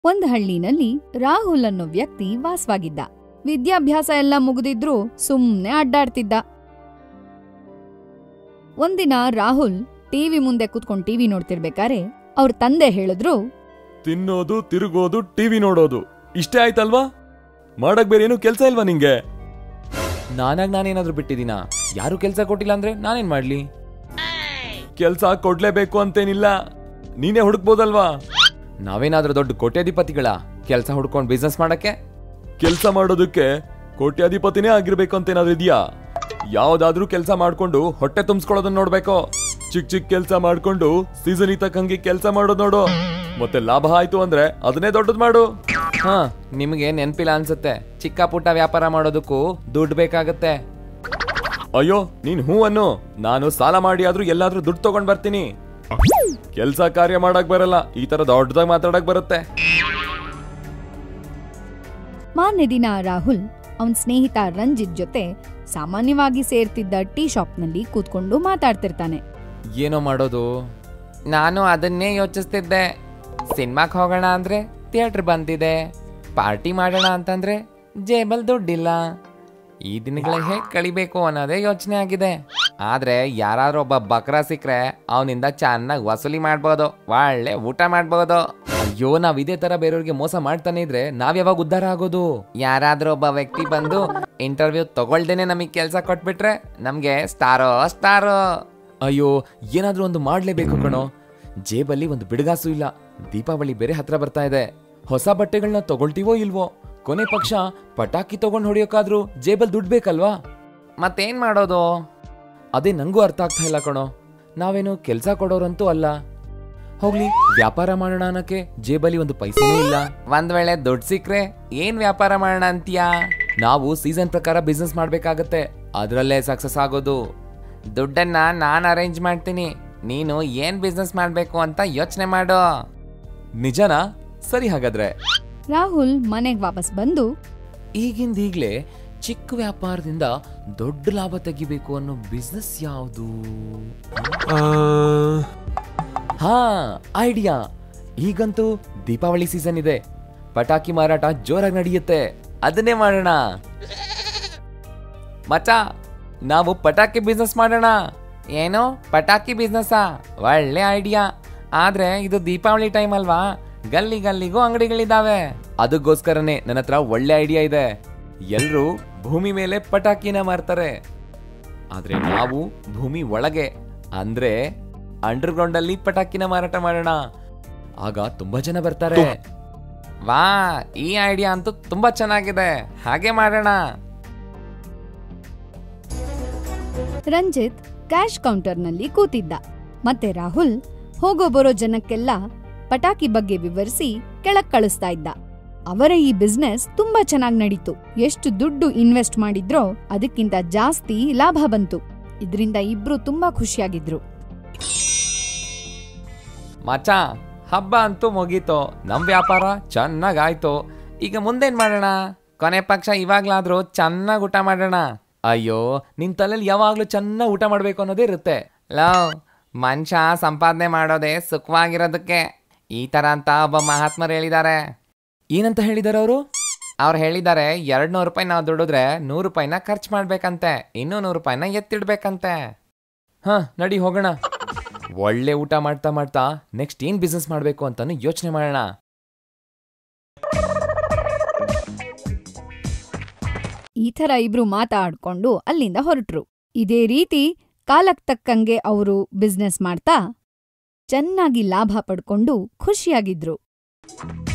ಒಂದ್ ಹಳ್ಳಿನಲ್ಲಿ ರಾಹುಲ್ ಅನ್ನೋ ವ್ಯಕ್ತಿ ವಾಸವಾಗಿದ್ದ ವಿದ್ಯಾಭ್ಯಾಸ ಎಲ್ಲ ಮುಗಿದಿದ್ರೂ ಸುಮ್ನೆ ಅಡ್ಡಾಡ್ತಿದ್ದ ಒಂದಿನ ರಾಹುಲ್ ಟಿವಿ ಮುಂದೆ ಕೂತ್ಕೊಂಡ್ ಟಿವಿ ನೋಡ್ತಿರ್ಬೇಕಾರೆ ಅವ್ರ ತಂದೆ ಹೇಳಿದ್ರು ತಿನ್ನೋದು ತಿರುಗೋದು ಟಿವಿ ನೋಡೋದು ಇಷ್ಟೇ ಆಯ್ತಲ್ವಾ ಮಾಡಕ್ ಬೇರೆ ಏನು ಕೆಲ್ಸ ಇಲ್ವಾ ನಿಂಗೆ ನಾನಾಗ್ ನಾನೇನಾದ್ರೂ ಬಿಟ್ಟಿದ್ದೀನಾ ಯಾರು ಕೆಲಸ ಕೊಟ್ಟಿಲ್ಲ ಅಂದ್ರೆ ನಾನೇನ್ ಮಾಡ್ಲಿ ಕೆಲ್ಸ ಕೊಡ್ಲೇಬೇಕು ಅಂತೇನಿಲ್ಲ ನೀನೇ ಹುಡುಕ್ಬೋದಲ್ವಾ ನಾವೇನಾದ್ರೂ ದೊಡ್ಡ ಕೋಟ್ಯಾಧಿಪತಿಗಳ ಕೆಲಸ ಹುಡ್ಕೊಂಡ್ ಬಿಸ್ನೆಸ್ ಮಾಡಕ್ಕೆ ಕೆಲ್ಸ ಮಾಡೋದಕ್ಕೆ ಕೋಟ್ಯಾಧಿಪತಿನೇ ಆಗಿರ್ಬೇಕು ಅಂತೇನಾದ್ರೂ ಇದೆಯಾ ಯಾವ್ದಾದ್ರೂ ಕೆಲ್ಸ ಮಾಡ್ಕೊಂಡು ಹೊಟ್ಟೆ ತುಂಬಿಸ್ಕೊಳ್ಳೋದನ್ನ ನೋಡ್ಬೇಕು ಚಿಕ್ಕ ಚಿಕ್ಕ ಕೆಲ್ಸ ಮಾಡ್ಕೊಂಡು ಸೀಸನ್ ತಕ್ಕಂಗೆ ಕೆಲ್ಸ ಮಾಡೋದ್ ನೋಡು ಮತ್ತೆ ಲಾಭ ಆಯ್ತು ಅಂದ್ರೆ ಅದನ್ನೇ ದೊಡ್ಡದ್ ಮಾಡು ಹಾ ನಿಮ್ಗೆ ನೆನ್ಪಿಲ್ಲ ಅನ್ಸುತ್ತೆ ಚಿಕ್ಕ ಪುಟ್ಟ ವ್ಯಾಪಾರ ಮಾಡೋದಕ್ಕೂ ದುಡ್ಡು ಬೇಕಾಗತ್ತೆ ಅಯ್ಯೋ ನೀನ್ ಹೂ ಅನ್ನು ನಾನು ಸಾಲ ಮಾಡಿ ಆದ್ರೂ ಎಲ್ಲಾದ್ರೂ ದುಡ್ಡು ತಗೊಂಡ್ ಬರ್ತೀನಿ ಕೆಲ್ಸ ಕಾರ್ಯ ಮಾಡಕ್ ಬರಲ್ಲ ಈ ತರ ದೊಡ್ಡದಾಗ್ ಮಾತಾಡಕ್ ಬರುತ್ತೆ ಮಾನ್ಯ ದಿನ ರಾಹುಲ್ ಅವನ್ ಸ್ನೇಹಿತ ರಂಜಿತ್ ಜೊತೆ ಸಾಮಾನ್ಯವಾಗಿ ಸೇರ್ತಿದ್ದ ಟೀ ಶಾಪ್ನಲ್ಲಿ ಕೂತ್ಕೊಂಡು ಮಾತಾಡ್ತಿರ್ತಾನೆ ಏನೋ ಮಾಡೋದು ನಾನು ಅದನ್ನೇ ಯೋಚಿಸ್ತಿದ್ದೆ ಸಿನಿಮಾಕ್ ಹೋಗೋಣ ಅಂದ್ರೆ ಥಿಯೇಟರ್ ಬಂದಿದೆ ಪಾರ್ಟಿ ಮಾಡೋಣ ಅಂತಂದ್ರೆ ಜೇಬಲ್ ದುಡ್ಡಿಲ್ಲ ಈ ದಿನಗಳ ಹೇಗ್ ಕಳಿಬೇಕು ಅನ್ನೋದೇ ಯೋಚನೆ ಆಗಿದೆ ಆದ್ರೆ ಯಾರಾದ್ರೂ ಒಬ್ಬ ಬಕ್ರ ಸಿಕ್ರೆ ಅವನಿಂದ ಚೆನ್ನಾಗಿ ವಸೂಲಿ ಮಾಡ್ಬೋದು ಒಳ್ಳೆ ಊಟ ಮಾಡ್ಬೋದು ಅಯ್ಯೋ ನಾವ್ ಇದೇ ತರ ಬೇರೆಯವ್ರಿಗೆ ಮೋಸ ಮಾಡ್ತಾನೆ ಇದ್ರೆ ನಾವ್ ಯಾವಾಗ ಉದ್ಧಾರ ಆಗೋದು ಯಾರಾದ್ರೂ ಒಬ್ಬ ವ್ಯಕ್ತಿ ಬಂದು ಇಂಟರ್ವ್ಯೂ ತಗೊಳ್ದೇನೆ ನಮಗ್ ಕೆಲ್ಸ ಕೊಟ್ಬಿಟ್ರೆ ನಮ್ಗೆ ಸ್ಟಾರೋ ಸ್ಟಾರೋ ಅಯ್ಯೋ ಏನಾದ್ರೂ ಒಂದು ಮಾಡ್ಲೇಬೇಕು ಕಣೋ ಜೇಬಲ್ಲಿ ಒಂದು ಬಿಡುಗಾಸು ಇಲ್ಲ ದೀಪಾವಳಿ ಬೇರೆ ಹತ್ರ ಬರ್ತಾ ಇದೆ ಹೊಸ ಬಟ್ಟೆಗಳನ್ನ ತಗೊಳ್ತೀವೋ ಇಲ್ವೋ ಕೊನೆ ಪಕ್ಷ ಪಟಾಕಿ ತಗೊಂಡ್ ಹೊಡಿಯೋಕಾದ್ರೂ ಜೇಬಲ್ ದುಡ್ಡು ಬೇಕಲ್ವಾ ಮತ್ತೇನ್ ಮಾಡೋದು ಅದೇ ನಂಗೂ ಅರ್ಥ ಆಗ್ತಾ ಇಲ್ಲ ಕಣೋ ನಾವೇನು ಕೆಲ್ಸ ಕೊಡೋರಂತೂ ಅಲ್ಲ ಹೋಗ್ಲಿ ವ್ಯಾಪಾರ ಮಾಡೋಣ ಅನ್ನಕ್ಕೆ ಜೇಬಲ್ಲಿ ಒಂದು ಪೈಸೆನೂ ಇಲ್ಲ ಒಂದ್ ವೇಳೆ ದುಡ್ಡು ಸಿಕ್ರೆ ಏನ್ ವ್ಯಾಪಾರ ಮಾಡೋಣ ಅಂತೀಯಾ ನಾವು ಸೀಸನ್ ಪ್ರಕಾರ ಬಿಸ್ನೆಸ್ ಮಾಡ್ಬೇಕಾಗತ್ತೆ ಅದ್ರಲ್ಲೇ ಸಕ್ಸಸ್ ಆಗೋದು ದುಡ್ಡನ್ನ ನಾನ್ ಅರೇಂಜ್ ಮಾಡ್ತೀನಿ ನೀನು ಏನ್ ಬಿಸ್ನೆಸ್ ಮಾಡ್ಬೇಕು ಅಂತ ಯೋಚನೆ ಮಾಡು ನಿಜನಾ ಸರಿ ಹಾಗಾದ್ರೆ ರಾಹುಲ್ ಮನೆಗ್ ವಾಪಸ್ ಬಂದು ಈಗಿಂದೀಗ್ಲೇ ಚಿಕ್ಕ ವ್ಯಾಪಾರದಿಂದ ದೊಡ್ಡ ಲಾಭ ತೆಗಿಬೇಕು ಅನ್ನೋ ಬಿಸ್ನೆಸ್ ಯಾವುದು ಹಾ ಐಡಿಯಾ ಈಗಂತೂ ದೀಪಾವಳಿ ಸೀಸನ್ ಇದೆ ಪಟಾಕಿ ಮಾರಾಟ ಜೋರಾಗಿ ನಡೆಯುತ್ತೆ ಅದನ್ನೇ ಮಾಡೋಣ ಮಚ ನಾವು ಪಟಾಕಿ ಬಿಸ್ನೆಸ್ ಮಾಡೋಣ ಏನು ಪಟಾಕಿ ಬಿಸ್ನೆಸ್ಸಾ ಒಳ್ಳೆ ಐಡಿಯಾ ಆದ್ರೆ ಇದು ದೀಪಾವಳಿ ಟೈಮ್ ಅಲ್ವಾ ಗಲ್ಲಿ ಗಲ್ಲಿಗೂ ಅಂಗಡಿಗಳಿದಾವೆ ಅದಕ್ಕೋಸ್ಕರನೇ ನನ್ನ ಹತ್ರ ಒಳ್ಳೆ ಐಡಿಯಾ ಇದೆ ಎಲ್ರೂ ಭೂಮಿ ಮೇಲೆ ಪಟಾಕಿನ ಮಾರ್ತಾರೆ ಆದ್ರೆ ನಾವು ಭೂಮಿ ಒಳಗೆ ಅಂದ್ರೆ ಅಂಡರ್ಗ್ರೌಂಡ್ ಅಲ್ಲಿ ಪಟಾಕಿನ ಮಾರಾಟ ಮಾಡೋಣ ಆಗ ತುಂಬಾ ಜನ ಬರ್ತಾರೆ ವಾ ಈ ಐಡಿಯಾ ಅಂತೂ ತುಂಬಾ ಚೆನ್ನಾಗಿದೆ ಹಾಗೆ ಮಾಡೋಣ ರಂಜಿತ್ ಕ್ಯಾಶ್ ಕೌಂಟರ್ನಲ್ಲಿ ಕೂತಿದ್ದ ಮತ್ತೆ ರಾಹುಲ್ ಹೋಗೋ ಬರೋ ಜನಕ್ಕೆಲ್ಲ ಪಟಾಕಿ ಬಗ್ಗೆ ವಿವರಿಸಿ ಕೆಳಗ್ ಕಳಿಸ್ತಾ ಇದ್ದ ಅವರ ಈ ಬಿಸ್ನೆಸ್ ತುಂಬಾ ಚೆನ್ನಾಗ್ ನಡೀತು ಎಷ್ಟು ದುಡ್ಡು ಇನ್ವೆಸ್ಟ್ ಮಾಡಿದ್ರೋ ಅದಕ್ಕಿಂತ ಜಾಸ್ತಿ ಲಾಭ ಬಂತು ಇದ್ರಿಂದ ಇಬ್ರು ತುಂಬಾ ಖುಷಿಯಾಗಿದ್ರು ಮಚ ಹಬ್ಬ ಅಂತೂ ಮುಗೀತು ನಮ್ ವ್ಯಾಪಾರ ಚೆನ್ನಾಗಾಯ್ತು ಈಗ ಮುಂದೇನ್ ಮಾಡೋಣ ಕೊನೆ ಪಕ್ಷ ಇವಾಗ್ಲಾದ್ರೂ ಚೆನ್ನಾಗ್ ಊಟ ಮಾಡೋಣ ಅಯ್ಯೋ ನಿನ್ ತಲೆಯಲ್ಲಿ ಯಾವಾಗ್ಲೂ ಚೆನ್ನಾಗ್ ಊಟ ಮಾಡ್ಬೇಕು ಅನ್ನೋದೇ ಇರುತ್ತೆ ಲವ್ ಮನುಷ್ಯ ಸಂಪಾದನೆ ಮಾಡೋದೇ ಸುಖವಾಗಿರೋದಕ್ಕೆ ಈ ತರ ಅಂತ ಒಬ್ಬ ಮಹಾತ್ಮರು ಹೇಳಿದ್ದಾರೆ ಏನಂತ ಹೇಳಿದಾರೆ ಅವರು ಅವ್ರು ಹೇಳಿದ್ದಾರೆ ಎರಡ್ ನೂರು ರೂಪಾಯಿ ನಾವು ದುಡಿದ್ರೆ ನೂರು ರೂಪಾಯಿನ ಖರ್ಚು ಮಾಡ್ಬೇಕಂತೆ ಇನ್ನೂ ನೂರು ರೂಪಾಯಿನ ಎತ್ತಿಡ್ಬೇಕಂತೆ ಹ ನಡಿ ಹೋಗೋಣ ಒಳ್ಳೆ ಊಟ ಮಾಡ್ತಾ ಮಾಡ್ತಾ ನೆಕ್ಸ್ಟ್ ಏನ್ ಬಿಸ್ನೆಸ್ ಮಾಡ್ಬೇಕು ಅಂತಾನು ಯೋಚನೆ ಮಾಡೋಣ ಈ ಥರ ಇಬ್ರು ಮಾತಾಡ್ಕೊಂಡು ಅಲ್ಲಿಂದ ಹೊರಟ್ರು ಇದೇ ರೀತಿ ಕಾಲಕ್ ತಕ್ಕಂಗೆ ಅವರು ಬಿಸ್ನೆಸ್ ಮಾಡ್ತಾ ಚೆನ್ನಾಗಿ ಲಾಭ ಪಡ್ಕೊಂಡು ಖುಷಿಯಾಗಿದ್ರು